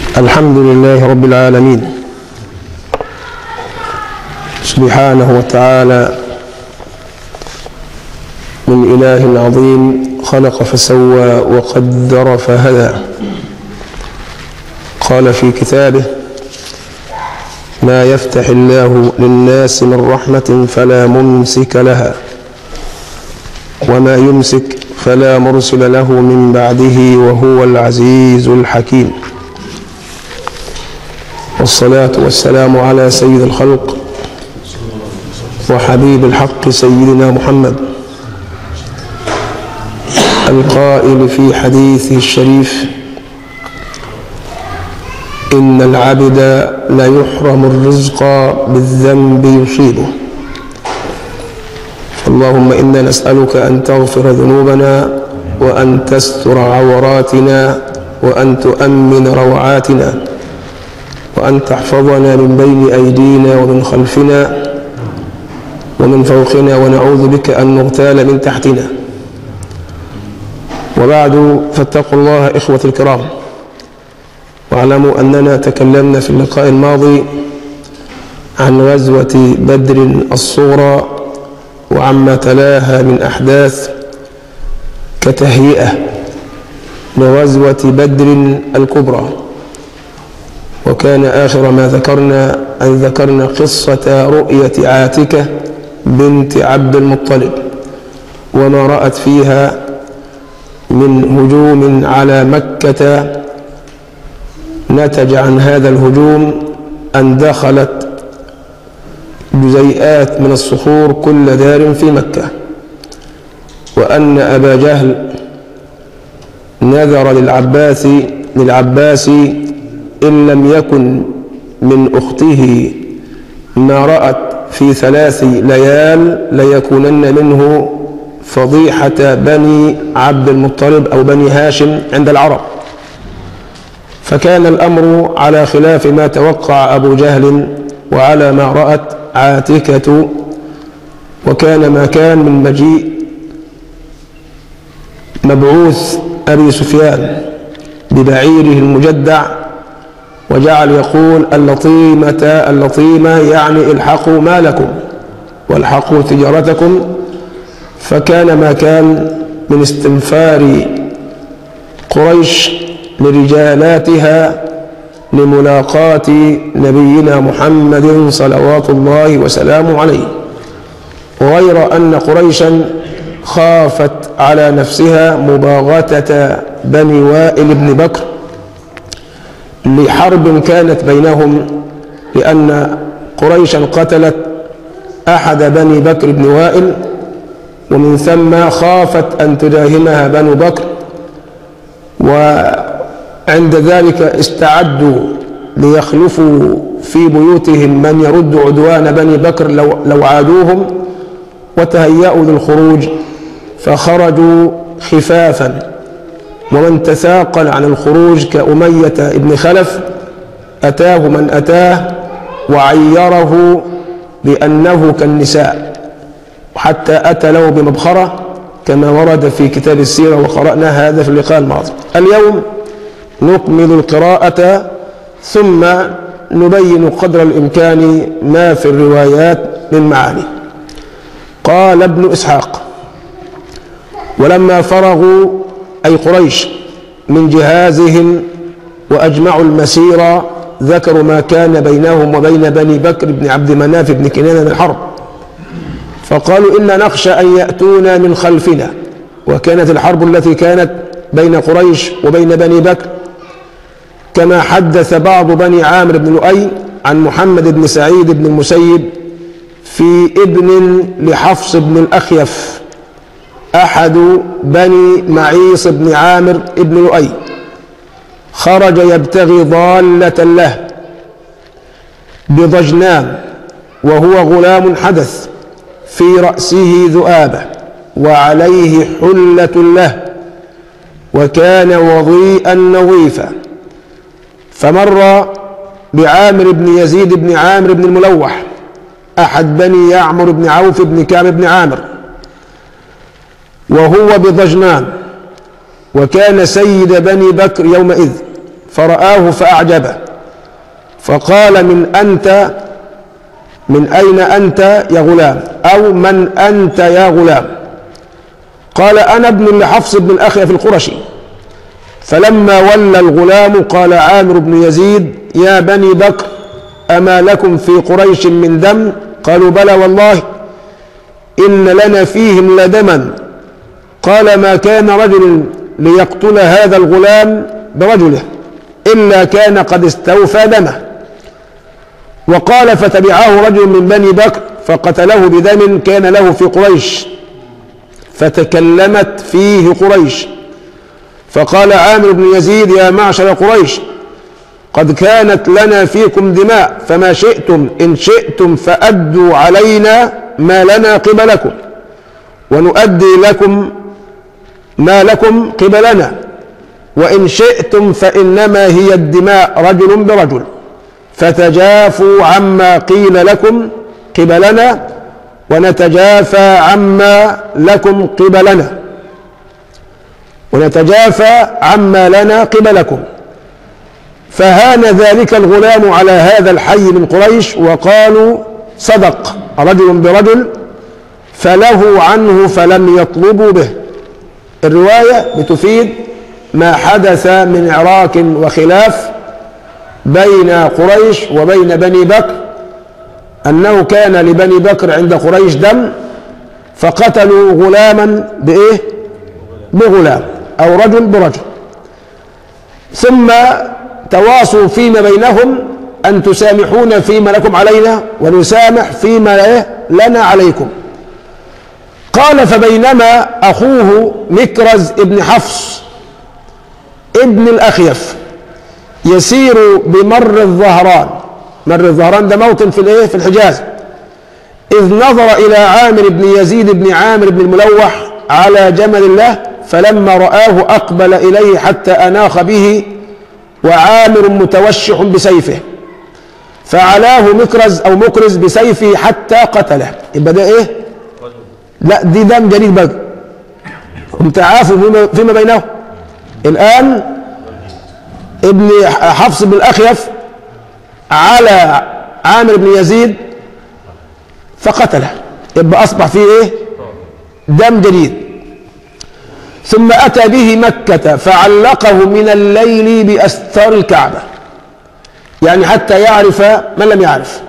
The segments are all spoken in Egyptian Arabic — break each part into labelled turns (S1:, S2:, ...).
S1: الحمد لله رب العالمين سبحانه وتعالى من إله عظيم خلق فسوى وقدر فهدى قال في كتابه ما يفتح الله للناس من رحمة فلا ممسك لها وما يمسك فلا مرسل له من بعده وهو العزيز الحكيم والصلاة والسلام على سيد الخلق وحبيب الحق سيدنا محمد القائل في حديثه الشريف إن العبد لا يحرم الرزق بالذنب يصيبه اللهم إنا نسألك أن تغفر ذنوبنا وأن تستر عوراتنا وأن تؤمن روعاتنا وأن تحفظنا من بين أيدينا ومن خلفنا ومن فوقنا ونعوذ بك أن نغتال من تحتنا وبعد فاتقوا الله إخوة الكرام واعلموا أننا تكلمنا في اللقاء الماضي عن غزوة بدر الصغرى وعما تلاها من أحداث كتهيئة لغزوة بدر الكبرى وكان آخر ما ذكرنا أن ذكرنا قصة رؤية عاتكة بنت عبد المطلب وما رأت فيها من هجوم على مكة نتج عن هذا الهجوم أن دخلت جزيئات من الصخور كل دار في مكة وأن أبا جهل نذر للعباس للعباس إن لم يكن من أخته ما رأت في ثلاث ليال ليكونن منه فضيحة بني عبد المطلب أو بني هاشم عند العرب فكان الأمر على خلاف ما توقع أبو جهل وعلى ما رأت عاتكة وكان ما كان من مجيء مبعوث أبي سفيان ببعيره المجدع وجعل يقول اللطيمة اللطيمة يعني الحقوا مالكم والحقوا تجارتكم فكان ما كان من استنفار قريش لرجالاتها لملاقاة نبينا محمد صلوات الله وسلامه عليه غير أن قريشا خافت على نفسها مباغتة بني وائل بن بكر لحرب كانت بينهم لأن قريشا قتلت أحد بني بكر بن وائل ومن ثم خافت أن تداهمها بنو بكر وعند ذلك استعدوا ليخلفوا في بيوتهم من يرد عدوان بني بكر لو, لو عادوهم وتهيأوا للخروج فخرجوا خفافا ومن تثاقل عن الخروج كأمية ابن خلف أتاه من أتاه وعيره بأنه كالنساء حتى أتى له بمبخرة كما ورد في كتاب السيرة وقرأنا هذا في اللقاء الماضي اليوم نكمل القراءة ثم نبين قدر الإمكان ما في الروايات من معاني قال ابن إسحاق ولما فرغوا أي قريش من جهازهم وأجمعوا المسير ذكروا ما كان بينهم وبين بني بكر بن عبد مناف بن كنانة الحرب فقالوا إنا نخشى أن يأتونا من خلفنا وكانت الحرب التي كانت بين قريش وبين بني بكر كما حدث بعض بني عامر بن لؤي عن محمد بن سعيد بن المسيب في ابن لحفص بن الأخيف أحد بني معيص بن عامر بن لؤي خرج يبتغي ضالة له بضجنام وهو غلام حدث في رأسه ذؤابة وعليه حلة له وكان وضيئا نظيفا فمر بعامر بن يزيد بن عامر بن الملوح أحد بني يعمر بن عوف بن كعب بن عامر وهو بضجنان وكان سيد بني بكر يومئذ فرآه فأعجبه فقال من أنت من أين أنت يا غلام أو من أنت يا غلام قال أنا ابن لحفص بن الأخيف القرشي فلما ولى الغلام قال عامر بن يزيد يا بني بكر أما لكم في قريش من دم قالوا بلى والله إن لنا فيهم لدما قال ما كان رجل ليقتل هذا الغلام برجله إلا كان قد استوفى دمه وقال فتبعه رجل من بني بكر فقتله بدم كان له في قريش فتكلمت فيه قريش فقال عامر بن يزيد يا معشر قريش قد كانت لنا فيكم دماء فما شئتم إن شئتم فأدوا علينا ما لنا قبلكم ونؤدي لكم ما لكم قبلنا وإن شئتم فإنما هي الدماء رجل برجل فتجافوا عما قيل لكم قبلنا ونتجافى عما لكم قبلنا ونتجافى عما لنا قبلكم فهان ذلك الغلام على هذا الحي من قريش وقالوا صدق رجل برجل فله عنه فلم يطلبوا به الرواية بتفيد ما حدث من عراك وخلاف بين قريش وبين بني بكر أنه كان لبني بكر عند قريش دم فقتلوا غلاما بإيه؟ بغلام أو رجل برجل ثم تواصوا فيما بينهم أن تسامحون فيما لكم علينا ونسامح فيما إيه؟ لنا عليكم قال فبينما أخوه مكرز ابن حفص ابن الأخيف يسير بمر الظهران مر الظهران ده موطن في الايه في الحجاز إذ نظر إلى عامر بن يزيد بن عامر بن الملوح على جمل الله فلما رآه أقبل إليه حتى أناخ به وعامر متوشح بسيفه فعلاه مكرز أو مكرز بسيفه حتى قتله يبقى ده إيه؟ لا دي دم جديد بقى هم تعافوا فيما, فيما بينهم الآن ابن حفص بن الأخيف على عامر بن يزيد فقتله يبقى أصبح فيه إيه دم جديد ثم أتى به مكة فعلقه من الليل بأستار الكعبة يعني حتى يعرف من لم يعرف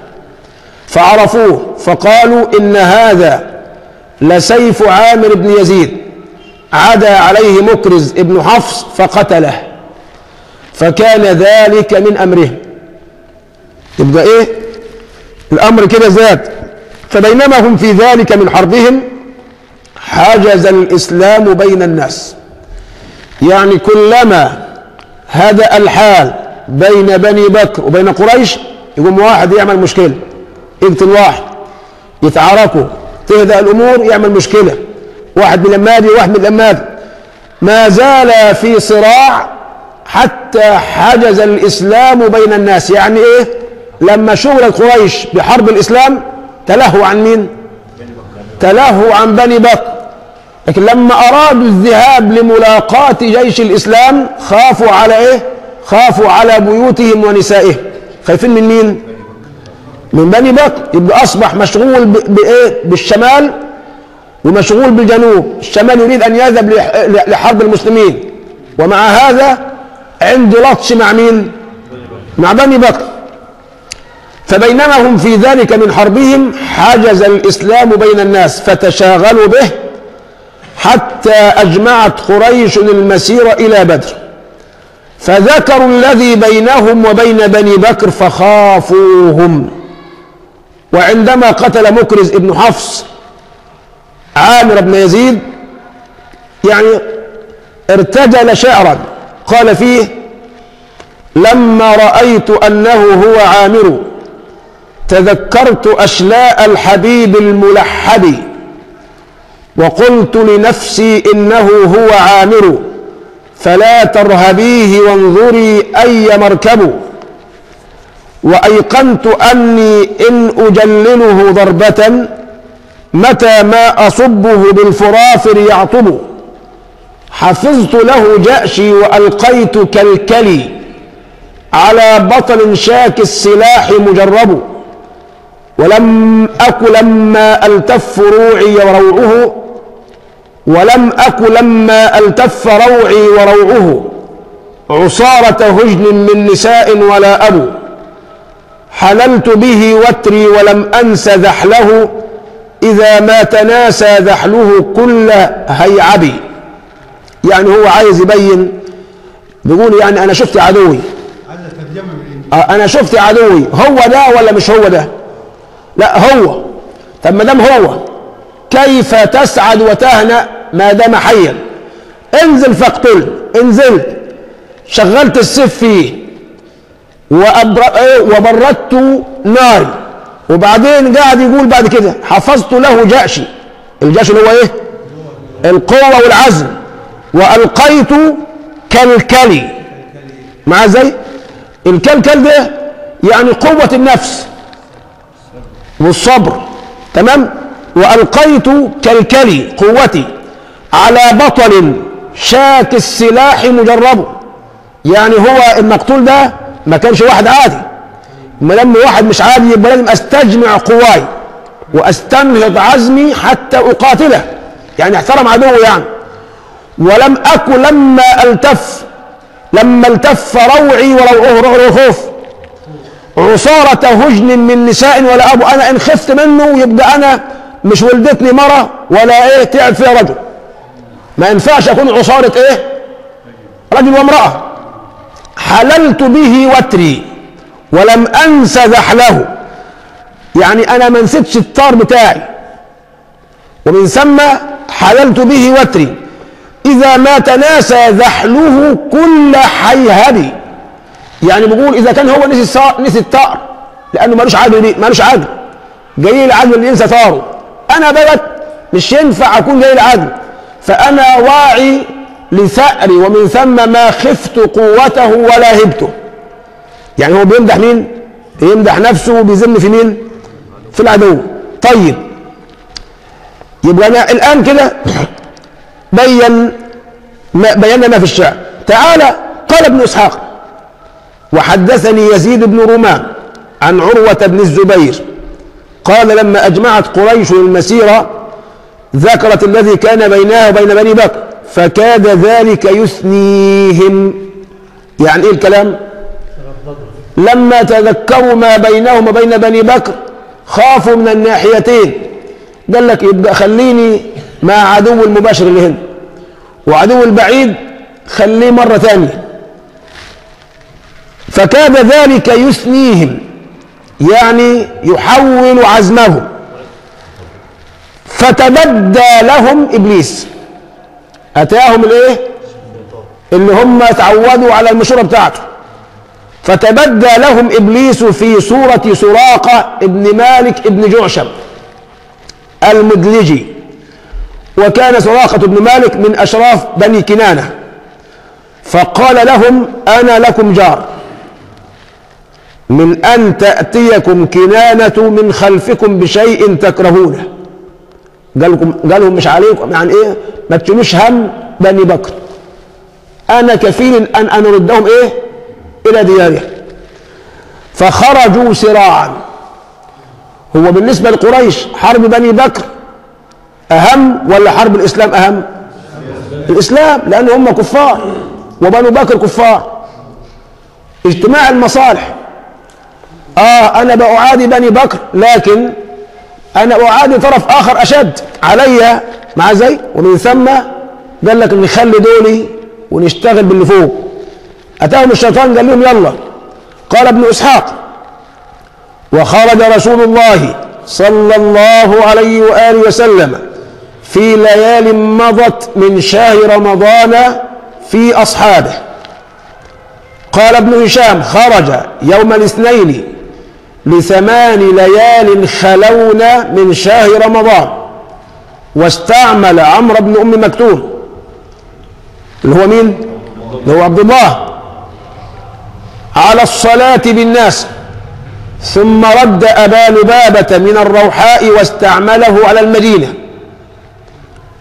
S1: فعرفوه فقالوا إن هذا لسيف عامر بن يزيد عدا عليه مكرز ابن حفص فقتله فكان ذلك من أمرهم يبقى إيه الأمر كده زاد فبينما هم في ذلك من حربهم حجز الإسلام بين الناس يعني كلما هدأ الحال بين بني بكر وبين قريش يقوم واحد يعمل مشكلة يقتل واحد يتعاركوا تهدأ الأمور يعمل مشكلة واحد من الأمادي وواحد من الأمادي ما زال في صراع حتى حجز الإسلام بين الناس يعني إيه لما شغل قريش بحرب الإسلام تلهوا عن مين تلهوا عن بني بكر لكن لما أرادوا الذهاب لملاقاة جيش الإسلام خافوا على إيه خافوا على بيوتهم ونسائهم خايفين من مين من بني بكر يبقى أصبح مشغول بإيه بالشمال ومشغول بالجنوب الشمال يريد أن يذهب لحرب المسلمين ومع هذا عنده لطش مع مين مع بني بكر فبينما هم في ذلك من حربهم حجز الإسلام بين الناس فتشاغلوا به حتى أجمعت قريش المسير إلى بدر فذكروا الذي بينهم وبين بني بكر فخافوهم وعندما قتل مكرز ابن حفص عامر بن يزيد يعني ارتجل شعرا قال فيه لما رأيت أنه هو عامر تذكرت أشلاء الحبيب الملحب وقلت لنفسي إنه هو عامر فلا ترهبيه وانظري أي مركب وأيقنت أني إن أجلله ضربة متى ما أصبه بالفرافر يعطب حفظت له جأشي وألقيت كالكلي على بطل شاك السلاح مجرب ولم أك لما ألتف روعي وروعه ولم أك لما ألتف روعي وروعه عصارة هجن من نساء ولا أبو حللت به وتري ولم أنس ذحله إذا ما تناسى ذحله كل هيعبي يعني هو عايز يبين بيقول يعني أنا شفت عدوي
S2: عايز ترجمه من الانجيل
S1: آه، أنا شفت عدوي هو ده ولا مش هو ده لا هو طب ما دام هو كيف تسعد وتهنأ ما دام حيا انزل فاقتل انزلت شغلت السيف فيه وأبر- إيه، وبردت ناري وبعدين قاعد يقول بعد كده حفظت له جأشي الجأش اللي هو ايه القوة والعزم وألقيت كالكلي مع زي الكلكل ده يعني قوة النفس والصبر تمام وألقيت كالكلي قوتي على بطل شاك السلاح مجرب يعني هو المقتول ده ما كانش واحد عادي ما لما واحد مش عادي يبقى لازم استجمع قواي واستنهض عزمي حتى اقاتله يعني احترم عدوه يعني ولم اكن لما التف لما التف روعي وروعه روع خوف عصارة هجن من نساء ولا أبو أنا إن خفت منه يبقى أنا مش ولدتني مرة ولا إيه تعب فيها رجل ما ينفعش أكون عصارة إيه رجل وامرأة حللت به وتري ولم أنس ذحله يعني أنا ما نسيتش الطار بتاعي ومن ثم حللت به وتري إذا ما تناسى ذحله كل حيهبي يعني بيقول إذا كان هو نسي الصا- نسي الطار لأنه ملوش عقل دي ملوش عقل جاي العقل اللي ينسى طاره أنا بلد مش ينفع أكون جاي العقل فأنا واعي لثأري ومن ثم ما خفت قوته ولا هبته يعني هو بيمدح مين؟ بيمدح نفسه وبيذم في مين؟ في العدو طيب يبقى أنا الآن كده بين ما بينا ما في الشعر تعالى قال ابن إسحاق وحدثني يزيد بن رومان عن عروة بن الزبير قال لما أجمعت قريش المسيرة ذكرت الذي كان بينها وبين بني بكر فكاد ذلك يثنيهم يعني ايه الكلام لما تذكروا ما بينهم وبين بني بكر خافوا من الناحيتين قال لك يبقى خليني مع عدو المباشر اللي هنا وعدو البعيد خليه مرة ثانية فكاد ذلك يثنيهم يعني يحول عزمهم فتبدى لهم ابليس اتاهم الايه اللي هم تعودوا على المشوره بتاعته فتبدى لهم ابليس في صوره سراقه ابن مالك ابن جعشم المدلجي وكان سراقه بن مالك من اشراف بني كنانه فقال لهم انا لكم جار من أن تأتيكم كنانة من خلفكم بشيء تكرهونه قال لكم قال لهم مش عليكم يعني ايه ما تشيلوش هم بني بكر انا كفيل ان ان اردهم ايه الى ديارهم فخرجوا سراعا هو بالنسبه لقريش حرب بني بكر اهم ولا حرب الاسلام اهم الاسلام لان هم كفار وبنو بكر كفار اجتماع المصالح اه انا باعادي بني بكر لكن انا اعادي طرف اخر اشد علي مع زي ومن ثم قال لك نخلي دولي ونشتغل باللي فوق اتاهم الشيطان قال لهم يلا قال ابن اسحاق وخرج رسول الله صلى الله عليه واله وسلم في ليال مضت من شهر رمضان في اصحابه قال ابن هشام خرج يوم الاثنين لثمان ليال خلون من شهر رمضان واستعمل عمرو بن ام مكتوم اللي هو مين اللي هو عبد الله على الصلاة بالناس ثم رد أبا لبابة من الروحاء واستعمله على المدينة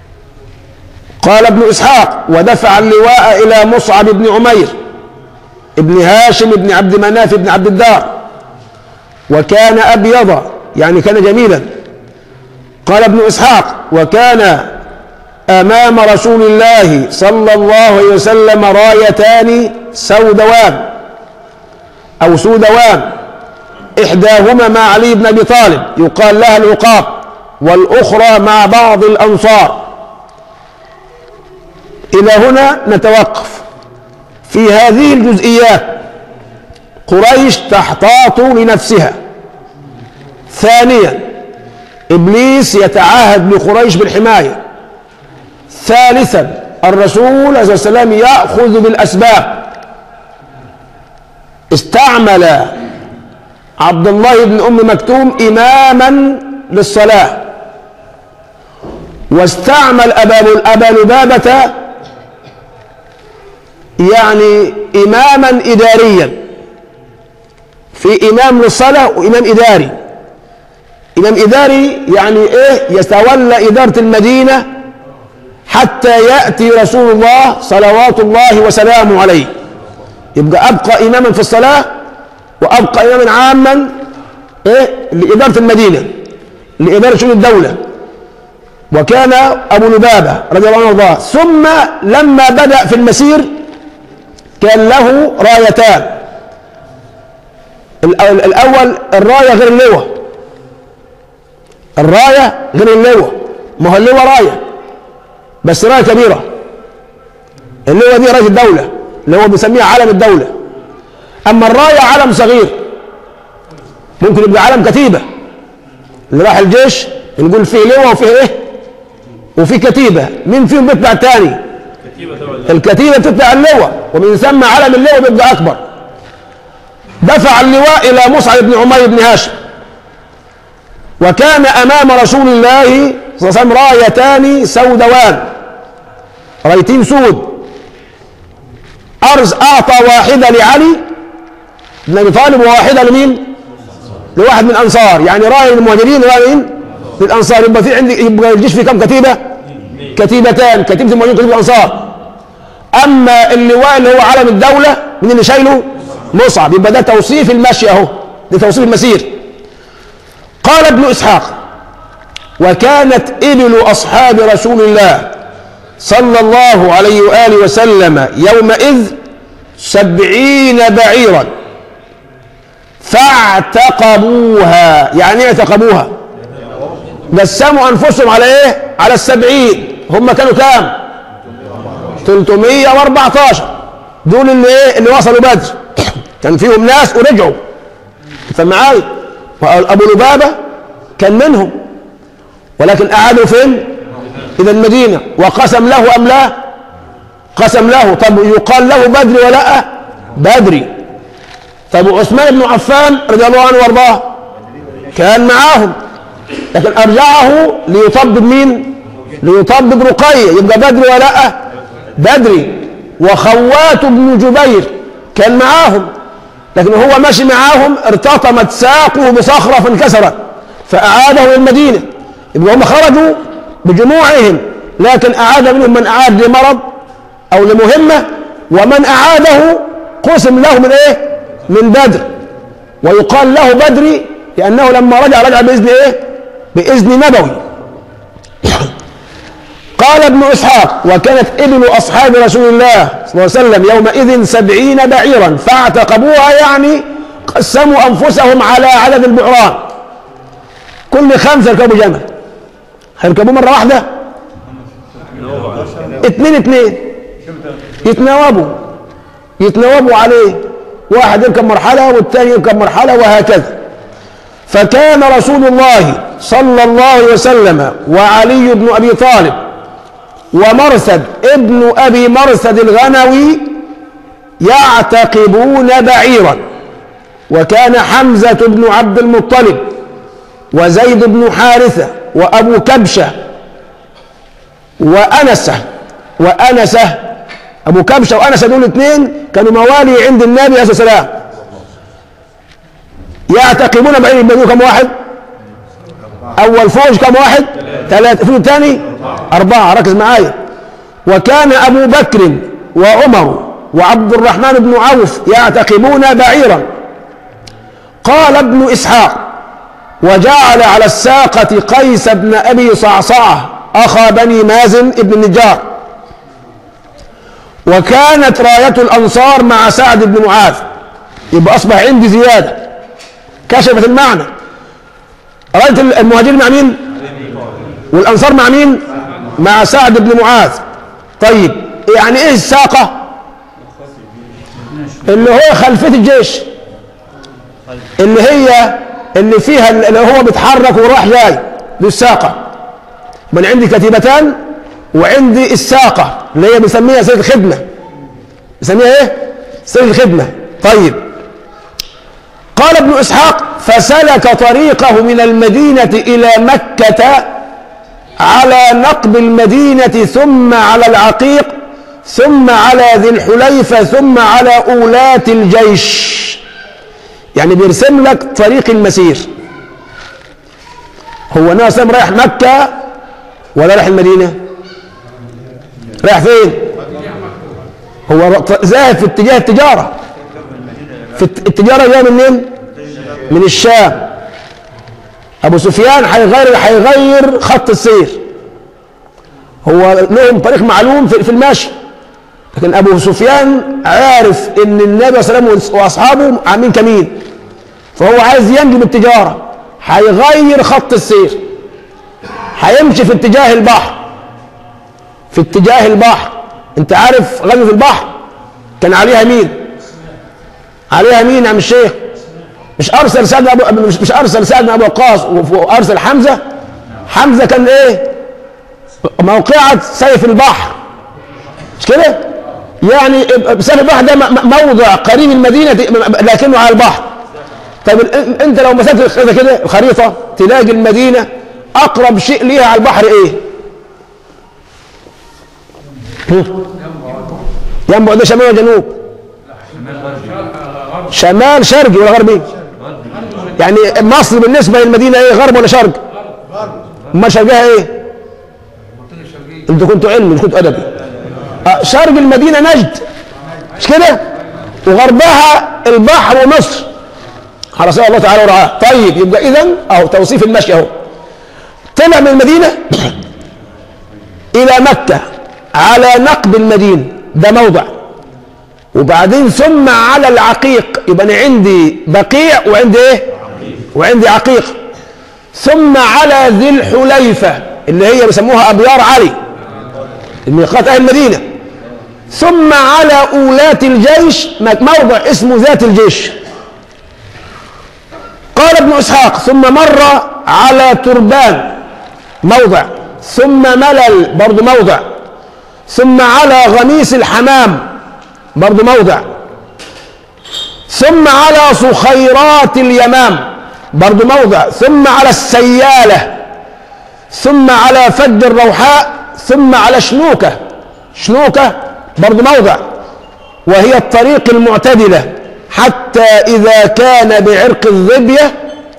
S1: قال ابن إسحاق ودفع اللواء إلى مصعب بن عمير ابن هاشم ابن عبد مناف ابن عبد الدار وكان أبيض يعني كان جميلا قال ابن إسحاق وكان أمام رسول الله صلى الله عليه وسلم رايتان سودوان أو سودوان إحداهما مع علي بن أبي طالب يقال لها العقاب والأخرى مع بعض الأنصار إلى هنا نتوقف في هذه الجزئيات قريش تحتاط لنفسها ثانيا إبليس يتعاهد لقريش بالحماية ثالثا الرسول عليه الصلاة والسلام يأخذ بالأسباب استعمل عبد الله بن أم مكتوم إماما للصلاة واستعمل أبا أبا لبابة يعني إماما إداريا في إمام للصلاة وإمام إداري إمام إداري يعني إيه يتولى إدارة المدينة حتى يأتي رسول الله صلوات الله وسلامه عليه يبقى أبقى إماما في الصلاة وأبقى إماما عاما إيه لإدارة المدينة لإدارة شؤون الدولة وكان أبو لبابة رضي الله عنه وارضاه ثم لما بدأ في المسير كان له رايتان الأول, الأول الراية غير اللواء الراية غير اللواء ما هو اللواء راية بس راية كبيرة اللواء دي راية الدولة اللي هو بيسميها علم الدولة أما الراية علم صغير ممكن يبقى علم كتيبة اللي راح الجيش نقول فيه لواء وفيه ايه وفي كتيبة مين فيهم بيتبع الثاني الكتيبة بتتبع اللواء ومن ثم علم اللواء بيبقى أكبر دفع اللواء إلى مصعب بن عمير بن هاشم وكان أمام رسول الله صلى الله عليه وسلم رايتان سودوان رايتين سود أرز أعطى واحدة لعلي بن أبي طالب وواحدة لمين؟ لواحد من الأنصار يعني راية للمهاجرين وراية مين؟ للأنصار يبقى في عندي يبقى الجيش في كم كتيبة؟ كتيبتان كتيبة المهاجرين كتيبة الأنصار أما اللواء اللي هو علم الدولة مين اللي شايله؟ مصعب يبقى ده توصيف المشي أهو ده توصيف المسير قال ابن إسحاق وكانت إبل أصحاب رسول الله صلى الله عليه وآله وسلم يومئذ سبعين بعيرا فاعتقبوها يعني ايه اعتقبوها قسموا أنفسهم على ايه على السبعين هم كانوا كام 314 دول اللي ايه اللي وصلوا بدر كان فيهم ناس ورجعوا فمعاي ابو لبابه كان منهم ولكن اعادوا فين الى المدينه وقسم له ام لا قسم له طب يقال له بدري ولا بدري طب عثمان بن عفان رضي الله عنه وارضاه كان معاهم لكن ارجعه ليطبب مين ليطبب رقيه يبقى بدري ولا بدري وخوات بن جبير كان معاهم لكن هو ماشي معاهم ارتطمت ساقه بصخرة فانكسرت فأعاده إلى المدينة يبقى هم خرجوا بجموعهم لكن أعاد منهم من أعاد لمرض أو لمهمة ومن أعاده قسم له من إيه؟ من بدر ويقال له بدري لأنه لما رجع رجع بإذن إيه؟ بإذن نبوي قال ابن إسحاق وكانت إبل أصحاب رسول الله صلى الله عليه وسلم يومئذ سبعين بعيرا فاعتقبوها يعني قسموا أنفسهم على عدد البعران كل خمسة يركبوا جمل هيركبوه مرة واحدة اتنين اتنين يتناوبوا يتناوبوا عليه واحد يركب مرحلة والثاني يركب مرحلة وهكذا فكان رسول الله صلى الله عليه وسلم وعلي بن أبي طالب ومرثد ابن أبي مرثد الغنوي يعتقبون بعيرا وكان حمزة بن عبد المطلب وزيد بن حارثة وأبو كبشة وأنسة وأنسة أبو كبشة وأنسة دول اثنين كانوا موالي عند النبي عليه الصلاة والسلام يعتقبون بعير يبقوا كم واحد؟ أول فوج كم واحد؟ ثلاثة الفوج الثاني أربعة ركز معايا وكان أبو بكر وعمر وعبد الرحمن بن عوف يعتقبون بعيرا قال ابن إسحاق وجعل على الساقة قيس بن أبي صعصعة أخا بني مازن بن النجار وكانت راية الأنصار مع سعد بن معاذ يبقى أصبح عندي زيادة كشفت المعنى راية المهاجرين مع مين؟ والأنصار مع مين؟ مع سعد بن معاذ طيب يعني إيه الساقة؟ اللي هو خلفية الجيش اللي هي اللي فيها اللي هو بيتحرك وراح جاي دي الساقة من عندي كتيبتان وعندي الساقة اللي هي بنسميها سيد الخدمة بنسميها ايه؟ سيد الخدمة طيب قال ابن إسحاق فسلك طريقه من المدينة إلى مكة على نقب المدينة ثم على العقيق ثم على ذي الحليفة ثم على أولاة الجيش يعني بيرسم لك طريق المسير هو النبي صلى رايح مكة ولا رايح المدينة رايح فين هو ذاهب في اتجاه التجارة في التجارة جاية منين من الشام أبو سفيان هيغير هيغير خط السير هو لهم طريق معلوم في المشي لكن ابو سفيان عارف ان النبي صلى الله عليه وسلم واصحابه عاملين كمين فهو عايز ينجو بالتجاره هيغير خط السير هيمشي في اتجاه البحر في اتجاه البحر انت عارف غزوه البحر كان عليها مين عليها مين يا عم الشيخ مش ارسل سعد ابو مش, مش ارسل سعد بن ابي وقاص وارسل حمزه حمزه كان ايه موقعة سيف البحر مش كده يعني سيف البحر ده موضع قريب المدينة لكنه على البحر طيب انت لو مسكت كده كده خريطة تلاقي المدينة اقرب شيء ليها على البحر ايه ينبع ده شمال ولا جنوب شمال شرقي ولا غربي يعني مصر بالنسبة للمدينة ايه غرب ولا شرق ما شرقها ايه انتوا كنتوا علمي مش كنتوا ادبي آه شرق المدينه نجد مش كده وغربها البحر ومصر خلاص الله تعالى ورعاه طيب يبقى اذا اهو توصيف المشي اهو طلع من المدينه الى مكه على نقب المدينه ده موضع وبعدين ثم على العقيق يبقى انا عندي بقيع وعندي ايه وعندي عقيق ثم على ذي الحليفه اللي هي بيسموها ابيار علي الميقات اهل المدينه ثم على اولاة الجيش موضع اسمه ذات الجيش قال ابن اسحاق ثم مر على تربان موضع ثم ملل برضه موضع ثم على غميس الحمام برضه موضع ثم على صخيرات اليمام برضه موضع ثم على السياله ثم على فد الروحاء ثم على شنوكة شنوكة برضو موضع وهي الطريق المعتدلة حتى إذا كان بعرق الظبية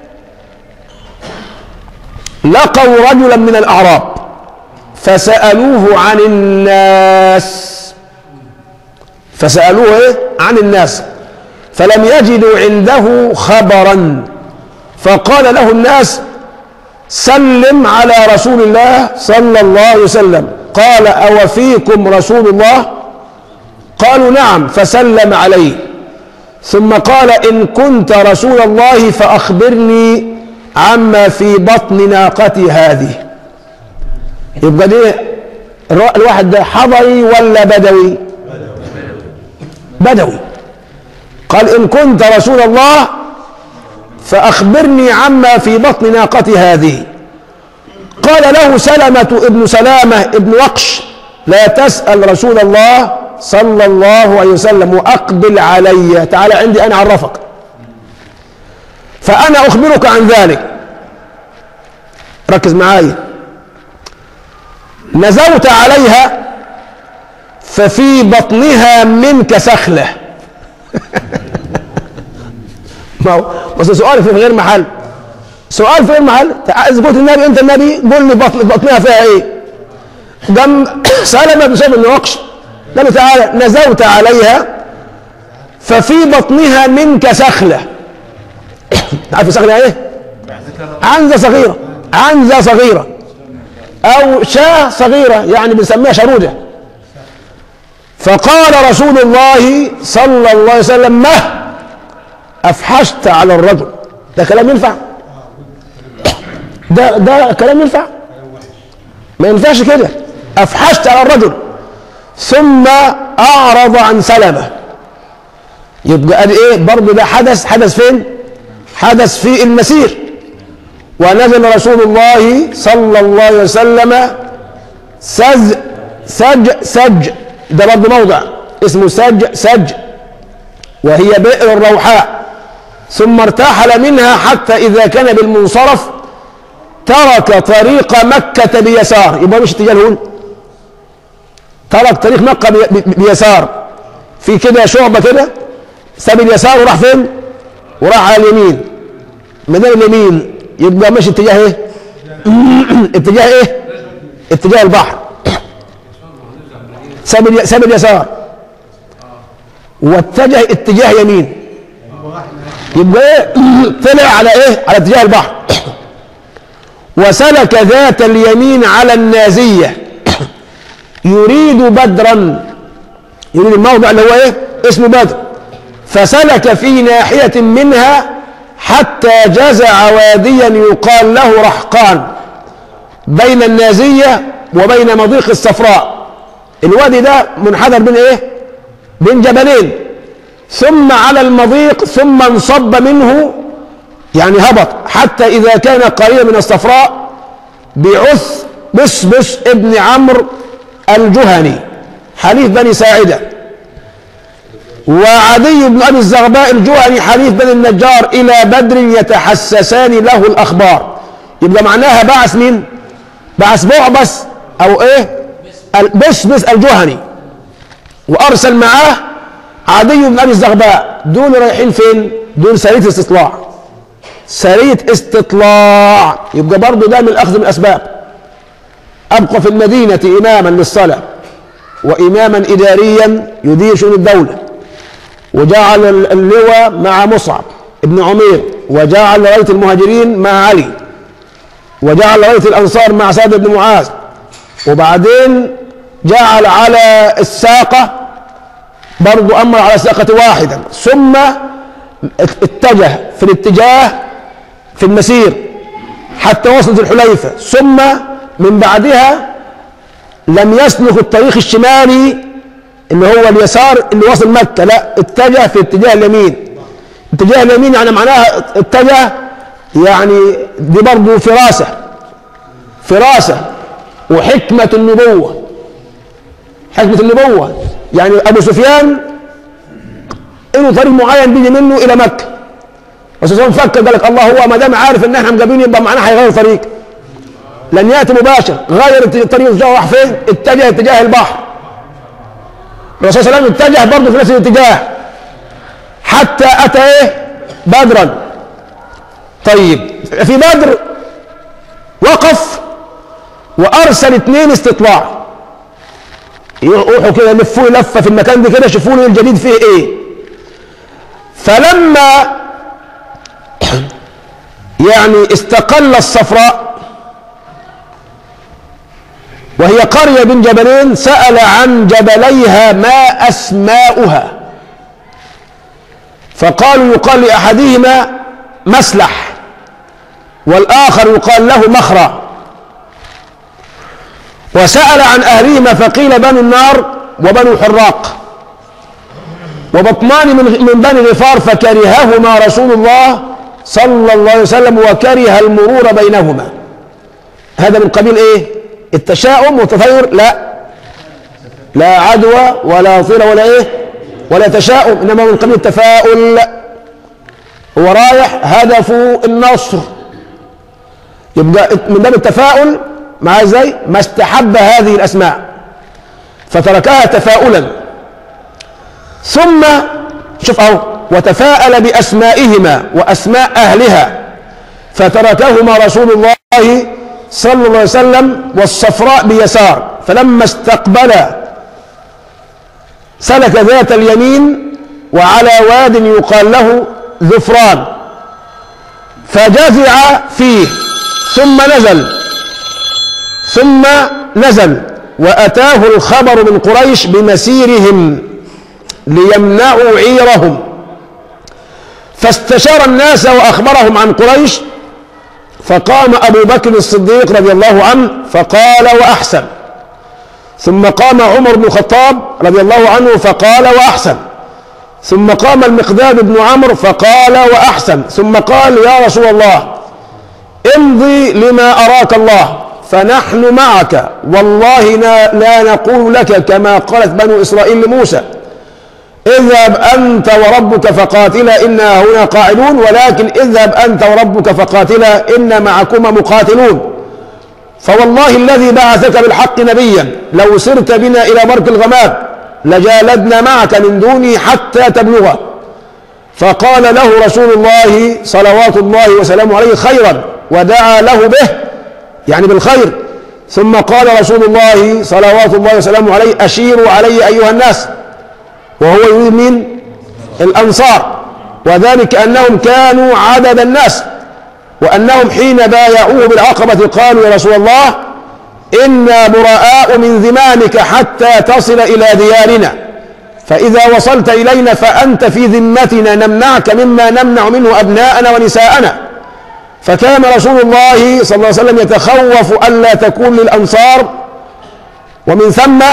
S1: لقوا رجلا من الأعراب فسألوه عن الناس فسألوه إيه؟ عن الناس فلم يجدوا عنده خبرا فقال له الناس سلم على رسول الله صلى الله عليه وسلم قال أو فيكم رسول الله قالوا نعم فسلم عليه ثم قال إن كنت رسول الله فأخبرني عما في بطن ناقتي هذه يبقى دي الواحد ده حضري ولا بدوي بدوي قال إن كنت رسول الله فأخبرني عما في بطن ناقتي هذه قال له سلمة ابن سلامة ابن وقش لا تسأل رسول الله صلى الله عليه وسلم وأقبل علي تعالى عندي أنا أعرفك فأنا أخبرك عن ذلك ركز معايا نزوت عليها ففي بطنها منك سخلة ما هو بس سؤال في غير محل سؤال في غير محل إذا قلت النبي أنت النبي قول لي بطن بطنها فيها إيه؟ قام سلمة بن سلمة بن وقش قال تعالى نزوت عليها ففي بطنها منك سخلة عارف سخلة ايه عنزة صغيرة عنزة صغيرة او شاة صغيرة يعني بنسميها شرودة فقال رسول الله صلى الله عليه وسلم ما افحشت على الرجل ده كلام ينفع ده ده كلام ينفع ما ينفعش كده افحشت على الرجل ثم اعرض عن سلمه يبقى قال ايه برضه ده حدث حدث فين حدث في المسير ونزل رسول الله صلى الله عليه وسلم سج سج سج ده برضه موضع اسمه سج سج وهي بئر الروحاء ثم ارتحل منها حتى إذا كان بالمنصرف ترك طريق مكة بيسار يبقى مش اتجاه الهون ترك طريق مكة بي- بي- بيسار في كده شعبة كده ساب اليسار وراح فين وراح على اليمين مدام اليمين يبقى ماشي اتجاه ايه اتجاه ايه اتجاه البحر ساب الي- ساب اليسار واتجه اتجاه يمين يبقى ايه طلع على ايه على اتجاه البحر وسلك ذات اليمين على النازية يريد بدرا يريد الموضع اللي هو ايه اسمه بدر فسلك في ناحية منها حتى جزع واديا يقال له رحقان بين النازية وبين مضيق الصفراء الوادي ده منحدر بين ايه بين جبلين ثم على المضيق ثم انصب منه يعني هبط حتى إذا كان قريبا من الصفراء بعث بسبس ابن عمرو الجهني حليف بني ساعدة وعدي بن أبي الزغباء الجهني حليف بني النجار إلى بدر يتحسسان له الأخبار يبقى معناها بعث مين؟ بعث بعبس أو إيه؟ بسبس الجهني وأرسل معاه عدي بن أبي الزغباء دول رايحين فين؟ دول سرية استطلاع سرية استطلاع يبقى برضه ده من الأخذ من الأسباب أبقى في المدينة إماما للصلاة وإماما إداريا يدير شؤون الدولة وجعل اللواء مع مصعب ابن عمير وجعل راية المهاجرين مع علي وجعل راية الأنصار مع سعد بن معاذ وبعدين جعل على الساقة برضو أمر على ساقة واحدا ثم اتجه في الاتجاه في المسير حتى وصلت الحليفة ثم من بعدها لم يسلك الطريق الشمالي اللي هو اليسار اللي وصل مكة لا اتجه في اتجاه اليمين اتجاه اليمين يعني معناها اتجه يعني دي برضه فراسة فراسة وحكمة النبوة حكمة النبوة يعني أبو سفيان له طريق معين بيجي منه إلى مكة بس هو مفكر قال لك الله هو ما دام عارف ان احنا مجابين يبقى معناه هيغير طريق لن ياتي مباشر غير الطريق بتاعه راح فين؟ اتجه اتجاه البحر الرسول صلى الله عليه وسلم اتجه برضه في نفس الاتجاه حتى اتى ايه؟ بدرا طيب في بدر وقف وارسل اثنين استطلاع يروحوا كده يلفوا لفه في المكان ده كده يشوفوا له الجديد فيه ايه فلما يعني استقل الصفراء وهي قرية بين جبلين سأل عن جبليها ما أسماؤها فقالوا يقال لأحدهما مسلح والآخر يقال له مخرى وسأل عن أهلهما فقيل بنو النار وبنو الحراق وبطمان من من بني غفار فكرههما رسول الله صلى الله عليه وسلم وكره المرور بينهما هذا من قبيل ايه التشاؤم والتطير لا لا عدوى ولا طيرة ولا ايه ولا تشاؤم انما من قبيل التفاؤل هو رايح هدفه النصر يبقى من باب التفاؤل مع ازاي ما استحب هذه الاسماء فتركها تفاؤلا ثم شوف اهو وتفاءل باسمائهما واسماء اهلها فتركهما رسول الله صلى الله عليه وسلم والصفراء بيسار فلما استقبل سلك ذات اليمين وعلى واد يقال له ذفران فجزع فيه ثم نزل ثم نزل وأتاه الخبر من قريش بمسيرهم ليمنعوا عيرهم فاستشار الناس وأخبرهم عن قريش فقام أبو بكر الصديق رضي الله عنه فقال وأحسن ثم قام عمر بن الخطاب رضي الله عنه فقال وأحسن ثم قام المقداد بن عمرو فقال وأحسن ثم قال يا رسول الله امضي لما أراك الله فنحن معك والله لا, لا نقول لك كما قالت بنو إسرائيل لموسى اذهب أنت وربك فقاتلا إنا هنا قاعدون ولكن اذهب أنت وربك فقاتلا إن معكما مقاتلون فوالله الذي بعثك بالحق نبيا لو سرت بنا إلى برك الغمام لجالدنا معك من دونه حتى تبلغ فقال له رسول الله صلوات الله وسلامه عليه خيرا ودعا له به يعني بالخير ثم قال رسول الله صلوات الله وسلامه عليه أشيروا علي أيها الناس وهو يريد مين الأنصار وذلك أنهم كانوا عدد الناس وأنهم حين بايعوه بالعقبة قالوا يا رسول الله إنا براء من ذمامك حتى تصل إلى ديارنا فإذا وصلت إلينا فأنت في ذمتنا نمنعك مما نمنع منه أبناءنا ونساءنا فكان رسول الله صلى الله عليه وسلم يتخوف ألا تكون للأنصار ومن ثم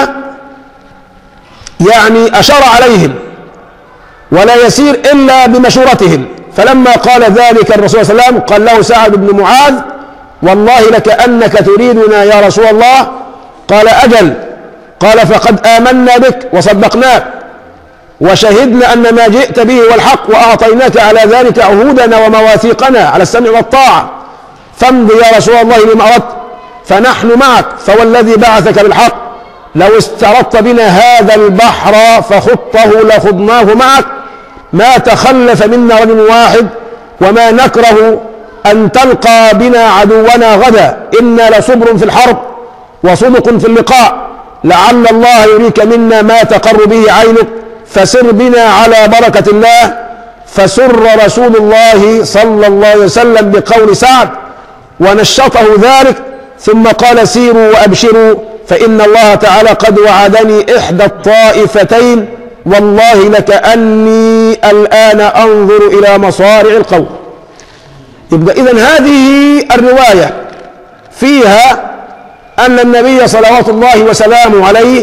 S1: يعني أشار عليهم ولا يسير إلا بمشورتهم فلما قال ذلك الرسول صلى الله عليه وسلم قال له سعد بن معاذ والله لكأنك تريدنا يا رسول الله قال أجل قال فقد آمنا بك وصدقناك وشهدنا أن ما جئت به هو الحق وأعطيناك على ذلك عهودنا ومواثيقنا على السمع والطاعة فامض يا رسول الله لما أردت فنحن معك فوالذي بعثك بالحق لو استردت بنا هذا البحر فخطه لخضناه معك ما تخلف منا رجل واحد وما نكره أن تلقى بنا عدونا غدا إنا لصبر في الحرب وصدق في اللقاء لعل الله يريك منا ما تقر به عينك فسر بنا على بركة الله فسر رسول الله صلى الله عليه وسلم بقول سعد ونشطه ذلك ثم قال سيروا وأبشروا فإن الله تعالى قد وعدني إحدى الطائفتين والله لكأني الآن أنظر إلى مصارع القوم يبقى إذن هذه الرواية فيها أن النبي صلوات الله وسلامه عليه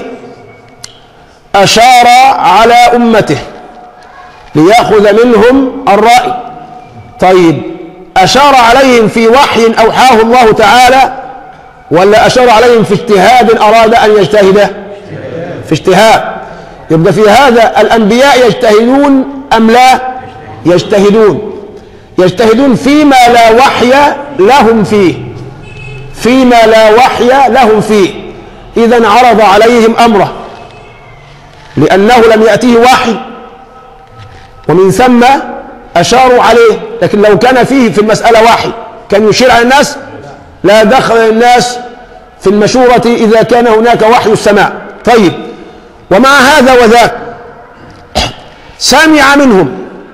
S1: أشار على أمته ليأخذ منهم الرأي طيب أشار عليهم في وحي أوحاه الله تعالى ولا أشار عليهم في اجتهاد أراد أن يجتهد في اجتهاد يبقى في هذا الأنبياء يجتهدون أم لا يجتهدون يجتهدون فيما لا وحي لهم فيه فيما لا وحي لهم فيه إذا عرض عليهم أمره لأنه لم يأتيه وحي ومن ثم أشاروا عليه لكن لو كان فيه في المسألة وحي كان يشير على الناس لا دخل الناس في المشورة إذا كان هناك وحي السماء طيب ومع هذا وذاك سمع منهم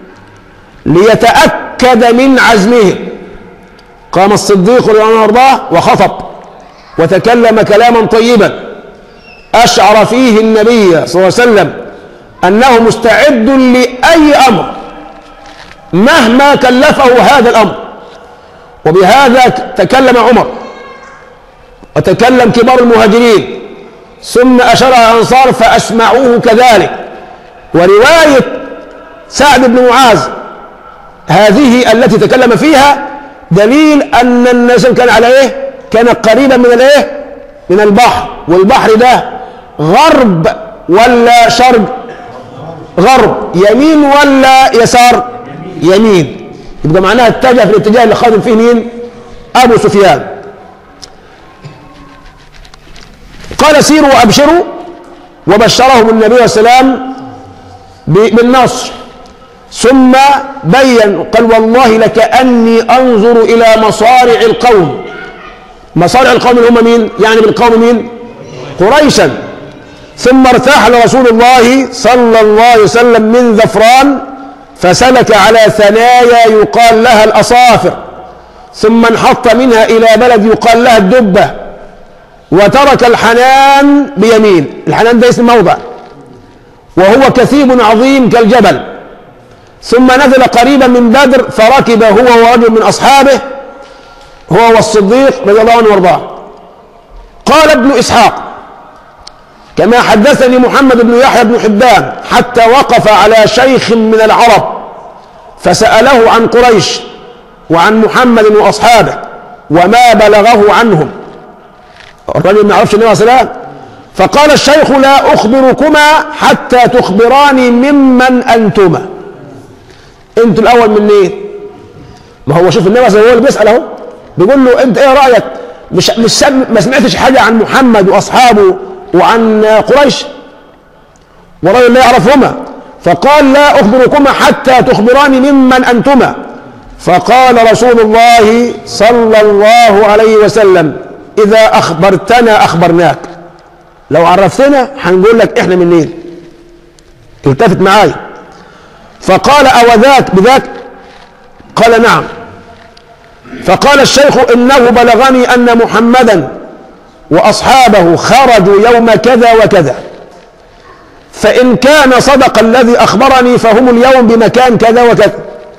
S1: ليتأكد من عزمهم قام الصديق رضي الله عنه وخطب وتكلم كلاما طيبا أشعر فيه النبي صلى الله عليه وسلم أنه مستعد لأي أمر مهما كلفه هذا الأمر وبهذا تكلم عمر وتكلم كبار المهاجرين ثم أشار على الأنصار فأسمعوه كذلك ورواية سعد بن معاذ هذه التي تكلم فيها دليل أن الناس كان على إيه؟ كان قريبا من الإيه؟ من البحر والبحر ده غرب ولا شرق غرب يمين ولا يسار يمين يبقى معناها اتجه في الاتجاه اللي خادم فيه مين ابو سفيان قال سيروا وابشروا وبشرهم النبي عليه السلام بالنصر ثم بين قال والله لكأني أنظر إلى مصارع القوم مصارع القوم اللي هم مين يعني من القوم مين قريشا ثم ارتحل رسول الله صلى الله عليه وسلم من ذفران فسلك على ثنايا يقال لها الأصافر ثم انحط منها إلى بلد يقال لها الدبة وترك الحنان بيمين الحنان ده اسم موضع وهو كثيب عظيم كالجبل ثم نزل قريبا من بدر فركب هو ورجل من أصحابه هو والصديق رضي الله عنه وارضاه قال ابن إسحاق كما حدثني محمد بن يحيى بن حبان حتى وقف على شيخ من العرب فسأله عن قريش وعن محمد وأصحابه وما بلغه عنهم الرجل ما يعرفش النبي صلى الله عليه وسلم فقال الشيخ لا أخبركما حتى تخبراني ممن أنتما أنتوا الأول من إيه؟ ما هو شوف النبي صلى الله عليه وسلم هو اللي بيسأل أهو بيقول له أنت إيه رأيك؟ مش مش سم ما سمعتش حاجة عن محمد وأصحابه وعن قريش ورجل لا يعرفهما فقال لا أخبركما حتى تخبراني ممن أنتما فقال رسول الله صلى الله عليه وسلم إذا أخبرتنا أخبرناك لو عرفتنا هنقول لك إحنا منين التفت معاي فقال أو ذاك بذاك قال نعم فقال الشيخ إنه بلغني أن محمدا وأصحابه خرجوا يوم كذا وكذا فإن كان صدق الذي أخبرني فهم اليوم بمكان كذا وكذا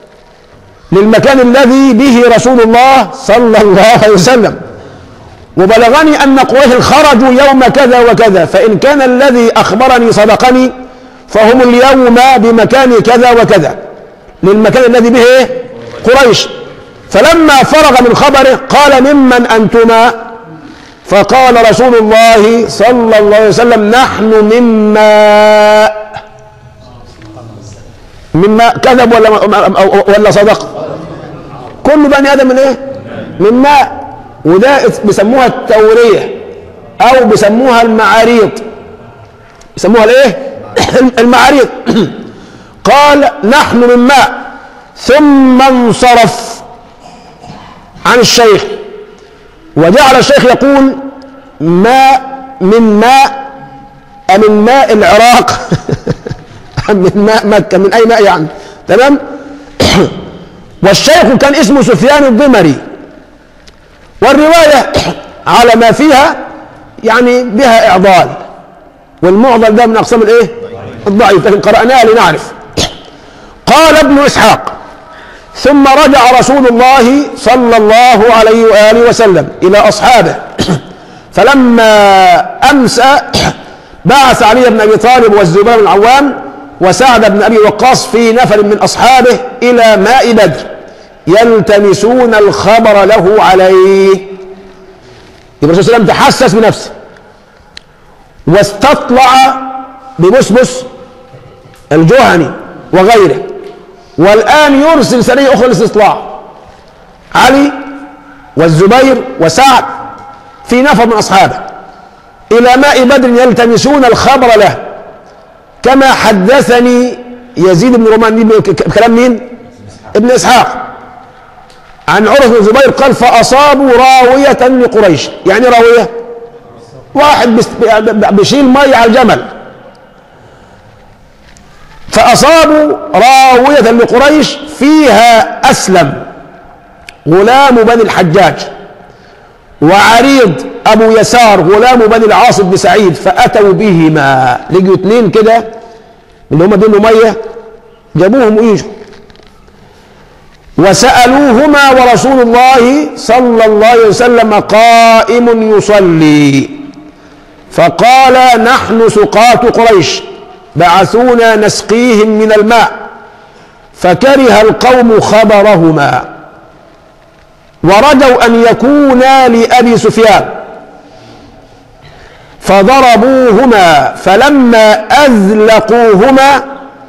S1: للمكان الذي به رسول الله صلى الله عليه وسلم وبلغني أن قريش خرجوا يوم كذا وكذا فإن كان الذي أخبرني صدقني فهم اليوم بمكان كذا وكذا للمكان الذي به إيه؟ قريش فلما فرغ من خبره قال ممن أنتما فقال رسول الله صلى الله عليه وسلم نحن مما مما كذب ولا ولا صدق كل بني ادم من ايه من ماء وده بيسموها التوريه او بيسموها المعاريض بيسموها الايه المعاريض قال نحن من ماء ثم انصرف عن الشيخ وجعل الشيخ يقول ماء من ماء من ماء العراق من ماء مكة من أي ماء يعني تمام والشيخ كان اسمه سفيان الضمري والرواية على ما فيها يعني بها إعضال والمعضل ده من أقسام الإيه الضعيف لكن قرأناها لنعرف قال ابن إسحاق ثم رجع رسول الله صلى الله عليه وآله وسلم إلى أصحابه فلما أمسى بعث علي بن أبي طالب والزبير بن العوام وسعد بن أبي وقاص في نفر من أصحابه إلى ماء بدر يلتمسون الخبر له عليه يبقى الرسول صلى الله عليه وسلم تحسس بنفسه واستطلع ببسبس الجهني وغيره والآن يرسل سرية أخرى للاستطلاع علي والزبير وسعد في نفر من أصحابه إلى ماء بدر يلتمسون الخبر له كما حدثني يزيد بن رومان كلام مين؟ ابن إسحاق عن عروة بن الزبير قال فأصابوا راوية لقريش يعني راوية واحد بيشيل مية على الجمل فأصابوا راوية لقريش فيها أسلم غلام بني الحجاج وعريض أبو يسار غلام بني العاص بن سعيد فأتوا بهما لقوا اتنين كده اللي هم بينهم مية جابوهم ويجوا وسألوهما ورسول الله صلى الله عليه وسلم قائم يصلي فقال نحن سقاة قريش بعثونا نسقيهم من الماء فكره القوم خبرهما ورجوا أن يكونا لأبي سفيان فضربوهما فلما أذلقوهما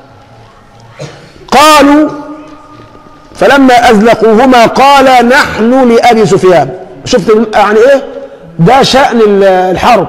S1: قالوا فلما أذلقوهما قال نحن لأبي سفيان شفت يعني إيه ده شأن الحرب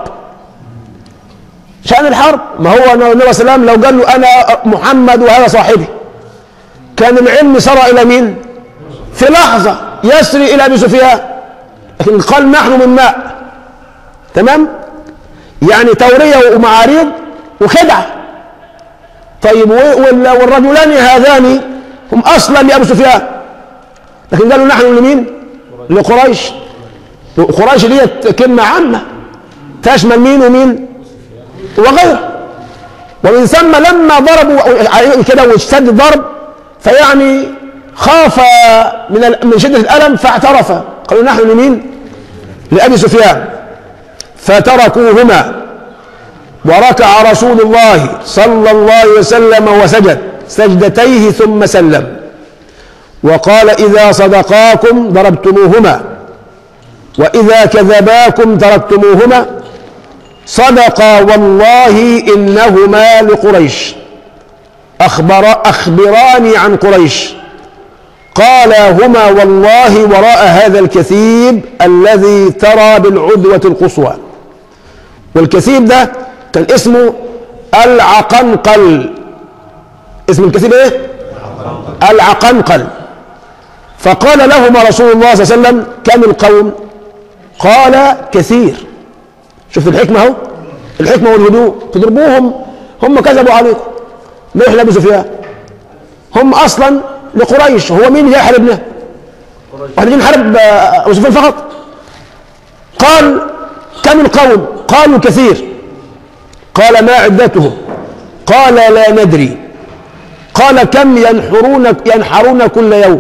S1: شأن الحرب ما هو النبي صلى الله عليه وسلم لو قال له أنا محمد وهذا صاحبي كان العلم سرى إلى مين في لحظة يسري إلى أبي سفيان لكن قال نحن من ماء تمام يعني تورية ومعاريض وخدعة طيب و- وال- والرجلان هذان هم أصلا لأبو سفيان لكن قالوا نحن لمين لقريش قريش ديت كلمة عامة تشمل مين ومين وغيره ومن ثم لما ضربوا عليه كده واشتد الضرب فيعني خاف من ال- من شدة الألم فاعترف قالوا نحن لمين لأبي سفيان فتركوهما وركع رسول الله صلى الله عليه وسلم وسجد سجدتيه ثم سلم وقال إذا صدقاكم ضربتموهما وإذا كذباكم تركتموهما صدقا والله إنهما لقريش أخبر أخبراني عن قريش قال هما والله وراء هذا الكثيب الذي ترى بالعدوة القصوى والكثيب ده كان اسمه العقنقل اسم الكثيب ايه العقنقل فقال لهما رسول الله صلى الله عليه وسلم كم القوم قال كثير شفت الحكمة اهو الحكمة والهدوء تضربوهم هم كذبوا عليكم ليه احنا ابو سفيان هم اصلا لقريش هو مين اللي يحاربنا واحنا جايين نحارب آه، ابو سفيان فقط قال كم القوم قالوا كثير قال ما عدتهم قال لا ندري قال كم ينحرون ينحرون كل يوم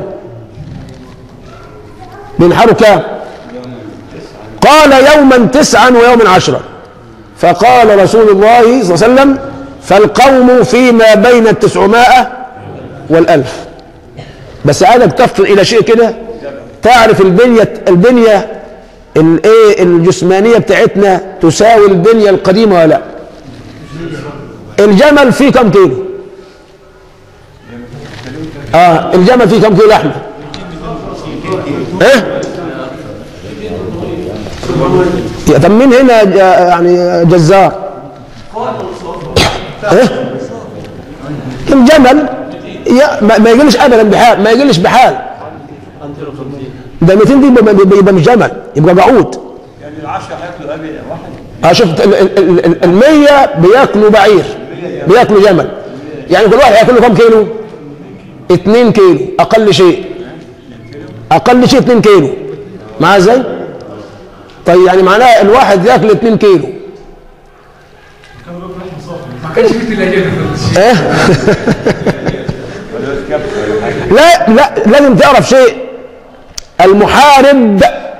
S1: بينحروا كام قال يوما تسعا ويوما عشرا فقال رسول الله صلى الله عليه وسلم فالقوم فيما بين التسعمائة والألف بس عايزك تفطن إلى شيء كده تعرف البنية البنية الايه الجسمانية بتاعتنا تساوي البنية القديمة ولا لا الجمل فيه كم كيلو اه الجمل فيه كم كيلو لحمة ايه يا طب مين هنا ج- يعني جزار ايه الجمل يا ما, ما يقلش ابدا بحال ما يقلش بحال ده 200 دي يبقى, يبقى, يبقى مش جمل يبقى بعود
S2: يعني العشرة هياكلوا أبي واحد
S1: اه شفت ال- ال- ال- ال- المية بياكلوا بعير بياكلوا جمل يعني كل واحد هياكل له كام كيلو 2 كيلو اقل شيء اقل شيء 2 كيلو معاه ازاي طيب يعني معناها الواحد ياكل 2 كيلو
S3: ما كانش في تلاجة
S1: ايه لا لا لازم تعرف شيء المحارب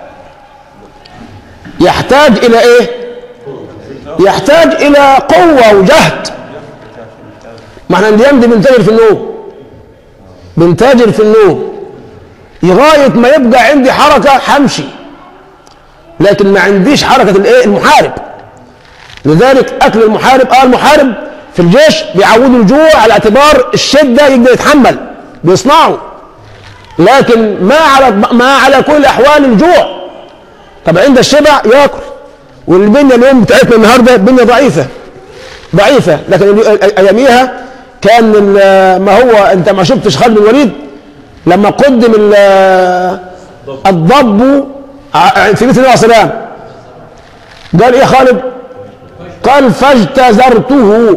S1: يحتاج الى ايه يحتاج الى قوة وجهد ما احنا الايام دي بنتاجر في النوم بنتاجر في النوم لغاية ما يبقى عندي حركة حمشي لكن ما عنديش حركة الايه المحارب لذلك اكل المحارب اه المحارب في الجيش بيعودوا الجوع على اعتبار الشده يقدر يتحمل بيصنعه لكن ما على ما على كل الاحوال الجوع طب عند الشبع ياكل والبنيه اليوم بتاعتنا النهارده بنيه ضعيفه ضعيفه لكن ال- اياميها كان ال- ما هو انت ما شفتش خالد بن الوليد لما قدم ال- الضب ع- في بيت النبي عليه السلام قال ايه يا خالد قال فاجتزرته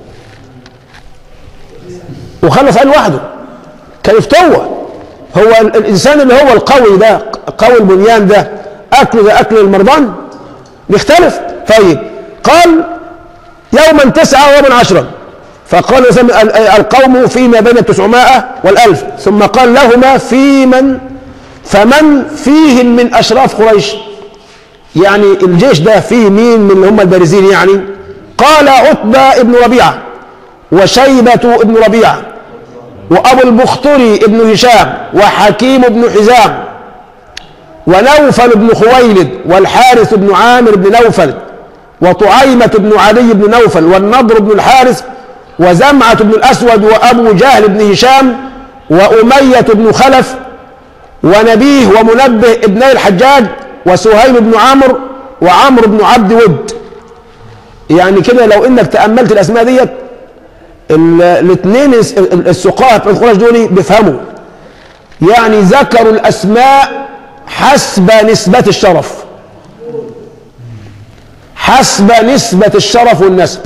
S1: وخلص قال لوحده كان يفتوى هو ال- الانسان اللي هو القوي ده قوي البنيان ده اكله ده اكل المرضان بيختلف طيب قال يوما تسعة ويوما عشرا فقال سم- ال- القوم فيما بين التسعمائة والألف ثم قال لهما في من فمن فيهم من أشراف قريش يعني الجيش ده فيه مين من اللي هم البارزين يعني قال عتبة ابن ربيعة وشيبة ابن ربيعة وأبو البختري ابن هشام وحكيم بن حزام ونوفل بن خويلد والحارث بن عامر بن نوفل وطعيمة بن علي بن نوفل والنضر بن الحارث وزمعة بن الأسود وأبو جهل بن هشام وأمية بن خلف ونبيه ومنبه ابني الحجاج وسهيل بن عمرو وعمرو بن عبد ود يعني كده لو انك تاملت الاسماء ديت الاثنين السقاة بتوع قريش دول بيفهموا يعني ذكروا الاسماء حسب نسبة الشرف حسب نسبة الشرف والنسب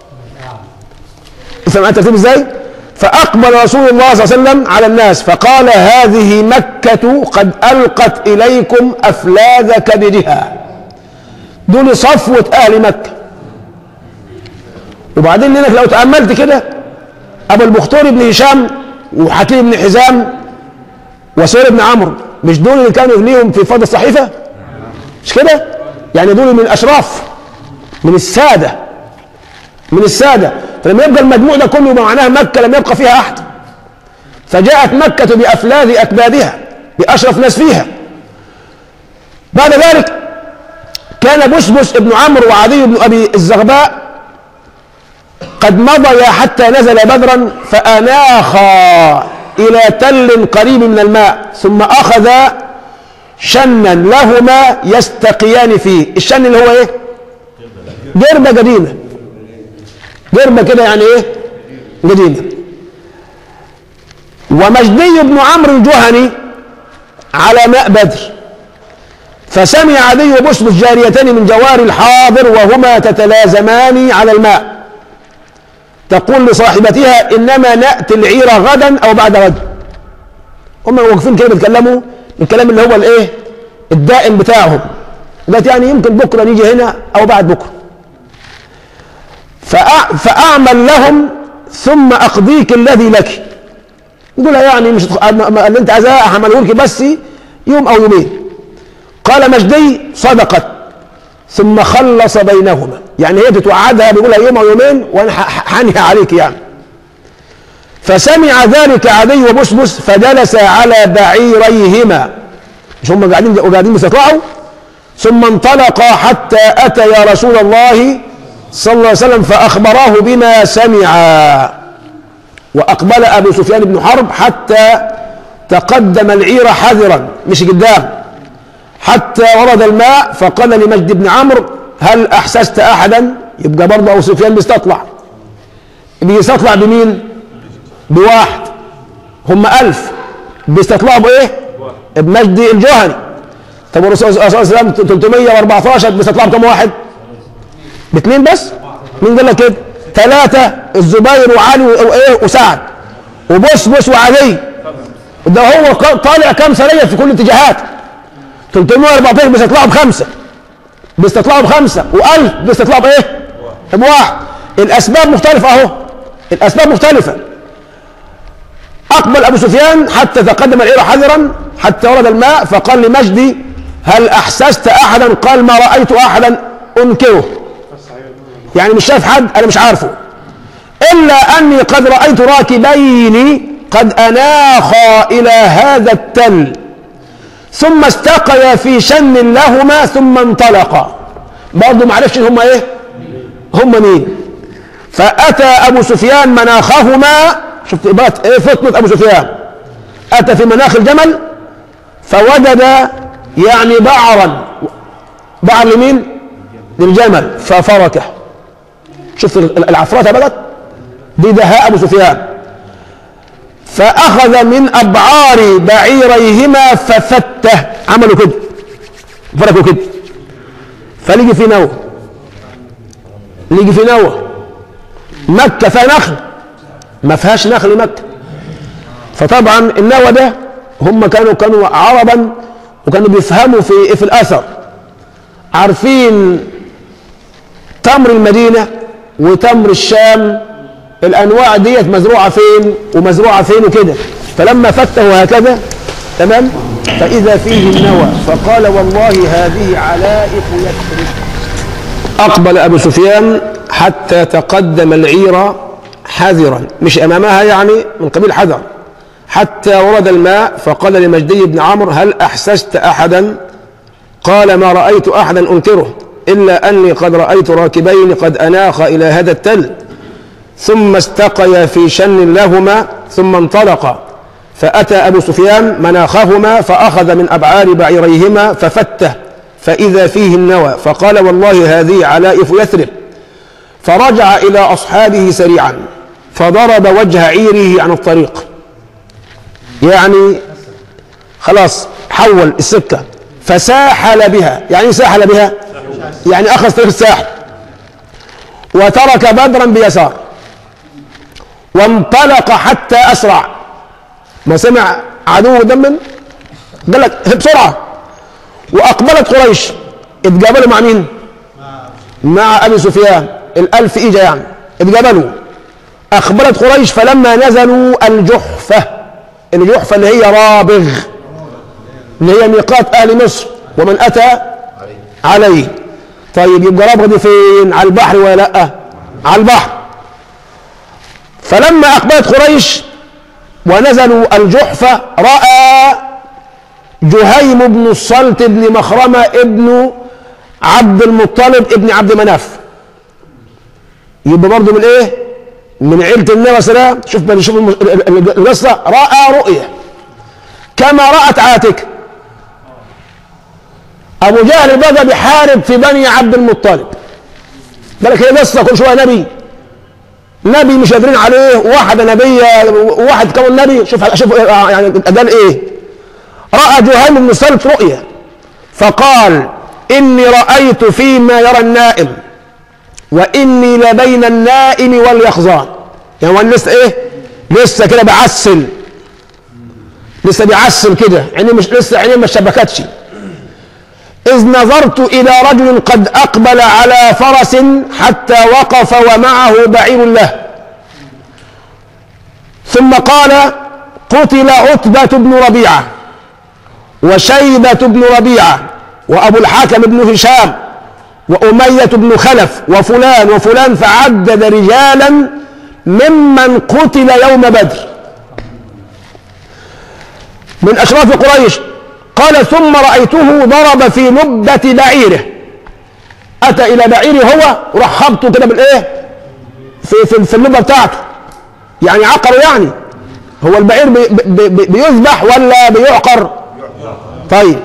S1: فهم أنت ترتيب ازاي؟ فأقبل رسول الله صلى الله عليه وسلم على الناس فقال هذه مكة قد ألقت إليكم أفلاذ كبدها دول صفوة أهل مكة وبعدين انك لو تأملت كده أبو البختور بن هشام وحكيم بن حزام وسهيل بن عمرو مش دول اللي كانوا ليهم في فضل الصحيفة مش كده يعني دول من الأشراف من السادة من السادة فلما يبقى المجموع ده كله معناه مكة لم يبقى فيها أحد فجاءت مكة بأفلاذ أكبادها بأشرف ناس فيها بعد ذلك كان بسبس ابن عمرو وعدي بن أبي الزغباء قد مضيا حتى نزل بدرا فأناخا إلى تل قريب من الماء ثم أخذ شنا لهما يستقيان فيه الشن اللي هو ايه جربة قديمة جربة كده يعني ايه قديمة ومجدي بن عمرو الجهني على ماء بدر فسمع عدي وبسبس جاريتين من جوار الحاضر وهما تتلازمان على الماء تقول لصاحبتها انما ناتي العير غدا او بعد غد هم واقفين كده بيتكلموا الكلام اللي هو الايه الدائم بتاعهم قالت يعني يمكن بكره نيجي هنا او بعد بكره فأع فاعمل لهم ثم اقضيك الذي لك يقول لها يعني مش هتخ- ما- ما- اللي انت عايزاه هعمله لك بس يوم او يومين قال مجدي صدقت ثم خلص بينهما يعني هي بتوعدها بيقول لها يوم او يومين وانا ح- ح- هنهي عليك يعني فسمع ذلك عدي وبسبس فجلس على بعيريهما مش هم قاعدين قاعدين بيستطلعوا ثم انطلقا حتى اتيا رسول الله صلى الله عليه وسلم فاخبراه بما سمعا واقبل ابو سفيان بن حرب حتى تقدم العير حذرا مش قدام حتى ورد الماء فقال لمجد بن عمرو هل احسست احدا يبقى برضه ابو سفيان بيستطلع بيستطلع بمين بواحد هم ألف بيستطلعوا بايه بمجدي الجهني طب الرسول صلى الله عليه وسلم 314 بيستطلعوا بكم واحد باثنين بس مين قال لك كده ثلاثة الزبير وعلي وايه وسعد وبسبس وعلي ده هو ق- طالع كام سرية في كل الاتجاهات 314 بيستطلعوا بخمسة بيستطلعوا بخمسة و1000 بيستطلعوا بايه بواحد الاسباب مختلفة اهو الاسباب مختلفة أقبل أبو سفيان حتى تقدم العير حذرا حتى ورد الماء فقال لمجدي هل أحسست أحدا قال ما رأيت أحدا أنكره يعني مش شايف حد أنا مش عارفه إلا أني قد رأيت راكبين قد أناخا إلى هذا التل ثم استقيا في شن لهما ثم انطلقا برضه ما عرفش هم ايه هم مين فأتى أبو سفيان مناخهما شفت بقى إيه فطنة أبو سفيان أتى في مناخ الجمل فوجد يعني بعرا بعر لمين؟ للجمل ففركه شفت العفرات بدت دي دهاء أبو سفيان فأخذ من أبعار بعيريهما ففته عملوا كده فركوا كده فلقي في نوى لقي في نوى مكة فيها نخل ما فيهاش نخل مكة فطبعا النوى ده هم كانوا كانوا عربا وكانوا بيفهموا في في الاثر عارفين تمر المدينة وتمر الشام الانواع ديت مزروعة فين ومزروعة فين وكده فلما فتوا هكذا تمام فاذا فيه النوى فقال والله هذه علائق يثرب أقبل أبو سفيان حتى تقدم العير حذرا مش أمامها يعني من قبيل حذر حتى ورد الماء فقال لمجدي بن عمرو هل أحسست أحدا قال ما رأيت أحدا أنكره إلا أني قد رأيت راكبين قد أناخا إلى هذا التل ثم استقيا في شن لهما ثم انطلقا فأتى أبو سفيان مناخهما فأخذ من أبعار بعيريهما ففته فإذا فيه النوى فقال والله هذه علائف يثرب فرجع إلى أصحابه سريعا فضرب وجه عيره عن الطريق يعني خلاص حول السكة فساحل بها يعني إيه ساحل بها يعني أخذ طريق الساحل وترك بدرا بيسار وانطلق حتى أسرع ما سمع عدوه قدام قال لك بسرعة وأقبلت قريش اتقابلوا مع مين؟ مع أبي سفيان الألف إيجا يعني اتقابلوا أقبلت قريش فلما نزلوا الجحفة الجحفة اللي هي رابغ اللي هي ميقات أهل مصر ومن أتى عليه طيب يبقى رابغ دي فين؟ على البحر ولا لأ؟ على البحر فلما أقبلت قريش ونزلوا الجحفة رأى جهيم بن الصلت بن مخرمة ابن عبد المطلب ابن عبد مناف يبقى برضه من ايه؟ من عيلة النبي صلى الله عليه وسلم شوف بل شوف الم- ال- ال- القصة رأى رؤية كما رأت عاتك أبو جهل بدأ بيحارب في بني عبد المطلب بالك هي قصة كل شوية نبي نبي مش قادرين عليه واحد نبي واحد كون نبي شوف شوف آه، يعني قال ايه راى جهيم بن سلف رؤيا فقال اني رايت فيما يرى النائم واني لبين النائم واليقظان يعني هو لسه ايه لسه كده بعسل لسه بيعسل كده عينيه مش لسه عينيه ما شبكتش إذ نظرت إلى رجل قد أقبل على فرس حتى وقف ومعه بعير له ثم قال قتل عتبة بن ربيعة وشيبة بن ربيعة وأبو الحكم بن هشام وأمية بن خلف وفلان وفلان فعدد رجالا ممن قتل يوم بدر من أشراف قريش قال ثم رأيته ضرب في لبة بعيره أتى إلى بعيره هو وراح خبطه كده بالإيه في, في, في اللبة بتاعته يعني عقره يعني هو البعير بي بي بي بيذبح ولا بيعقر طيب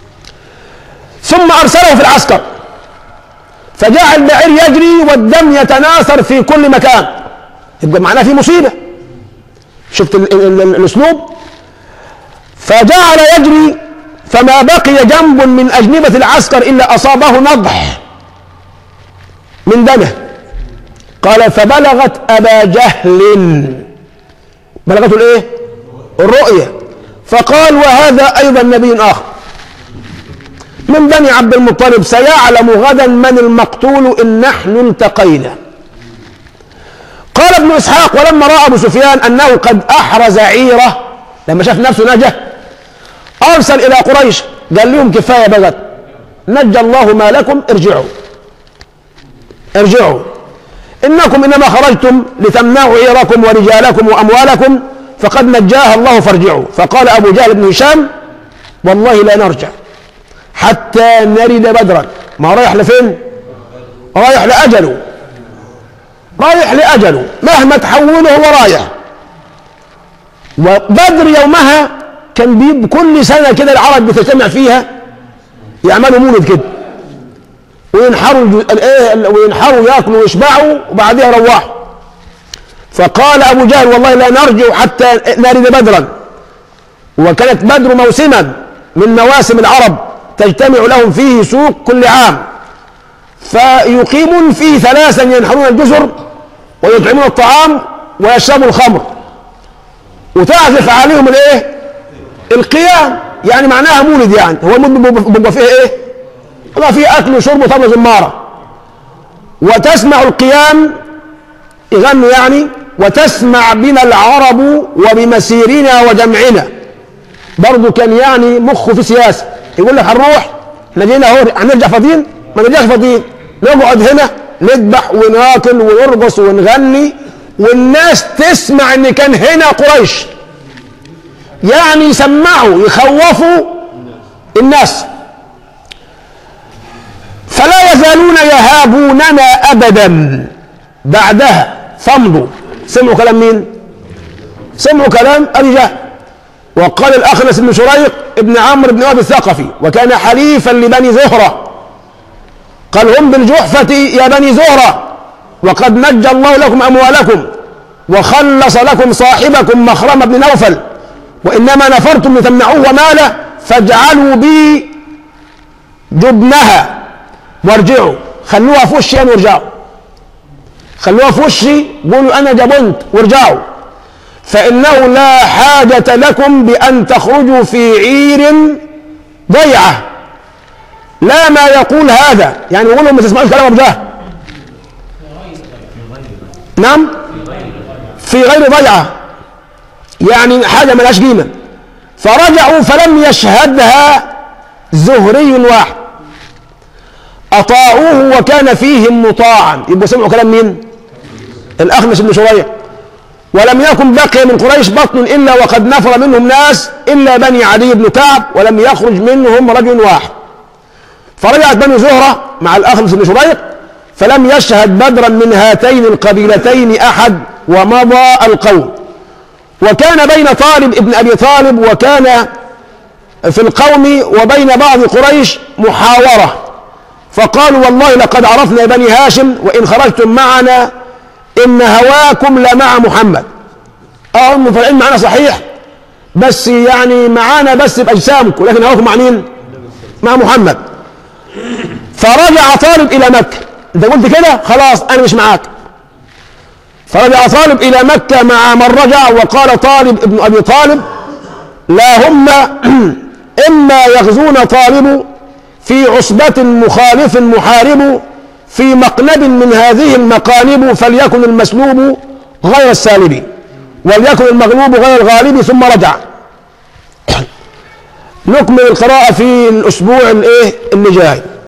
S1: ثم أرسله في العسكر فجاء البعير يجري والدم يتناثر في كل مكان يبقى معناه في مصيبة شفت ال ال ال الأسلوب فجعل يجري فما بقي جنب من أجنبة العسكر إلا أصابه نضح من دمه قال فبلغت أبا جهل بلغته الإيه؟ الرؤية فقال وهذا أيضا نبي آخر من بني عبد المطلب سيعلم غدا من المقتول إن نحن التقينا قال ابن إسحاق ولما رأى أبو سفيان أنه قد أحرز عيره لما شاف نفسه نجا أرسل إلى قريش قال لهم كفاية بقت نجى الله ما لكم ارجعوا ارجعوا إنكم إنما خرجتم لتمنعوا عيركم ورجالكم وأموالكم فقد نجاها الله فارجعوا فقال أبو جهل بن هشام والله لا نرجع حتى نرد بدرا ما رايح لفين رايح لأجله رايح لأجله مهما تحوله هو رايح وبدر يومها كان بيب كل سنة كده العرب بتجتمع فيها يعملوا مولد كده وينحروا الج- الايه وينحروا ياكلوا ويشبعوا وبعدها يروحوا فقال ابو جهل والله لا نرجع حتى نرد بدرا وكانت بدر موسما من مواسم العرب تجتمع لهم فيه سوق كل عام فيقيمون فيه ثلاثا ينحرون الجزر ويطعمون الطعام ويشربوا الخمر وتعزف عليهم الايه القيام يعني معناها مولد يعني هو المولد بيبقى- بيبقى فيه ايه بيبقى فيه اكل وشرب وطبخ زماره وتسمع القيام يغنوا يعني وتسمع بنا العرب وبمسيرنا وجمعنا برضه كان يعني مخه في سياسه يقول لك هنروح احنا جينا اهو هنرجع فاضيين ما نرجعش فاضيين نقعد هنا نذبح وناكل ونرقص ونغني والناس تسمع ان كان هنا قريش يعني يسمعوا يخوفوا الناس فلا يزالون يهابوننا ابدا بعدها فامضوا سمعوا كلام مين؟ سمعوا كلام ابي جهل وقال الاخنس بن شريق ابن عمرو بن وهب الثقفي وكان حليفا لبني زهره قال هم بالجحفة يا بني زهرة وقد نجى الله لكم أموالكم وخلص لكم صاحبكم مخرم بن نوفل وإنما نفرتم لتمنعوه وماله فاجعلوا بي جبنها وارجعوا خلوها في وشي يعني وارجعوا خلوها في وشي قولوا انا جبنت وارجعوا فانه لا حاجه لكم بان تخرجوا في عير ضيعه لا ما يقول هذا يعني يقول لهم ما تسمعوش كلام ابو جهل نعم في غير ضيعه يعني حاجه ملهاش قيمه فرجعوا فلم يشهدها زهري واحد اطاعوه وكان فيهم مطاعا يبقوا سمعوا كلام مين الاخنس بن شريح ولم يكن بقي من قريش بطن الا وقد نفر منهم ناس الا بني عدي بن كعب ولم يخرج منهم رجل واحد فرجعت بني زهره مع الاخنس بن شريح فلم يشهد بدرا من هاتين القبيلتين احد ومضى القوم وكان بين طالب ابن ابي طالب وكان في القوم وبين بعض قريش محاوره فقالوا والله لقد عرفنا بني هاشم وان خرجتم معنا ان هواكم لمع محمد اه هم طالعين معانا صحيح بس يعني معانا بس باجسامكم لكن هواكم مع مين؟ مع محمد فرجع طالب الى مكه انت قلت كده خلاص انا مش معاك فرجع طالب الى مكه مع من رجع وقال طالب ابن ابي طالب لا هم اما يغزون طالب في عصبة مخالف محارب في مقلب من هذه المقالب فليكن المسلوب غير السالب وليكن المغلوب غير الغالب ثم رجع نكمل القراءة في الأسبوع الإيه اللي جاي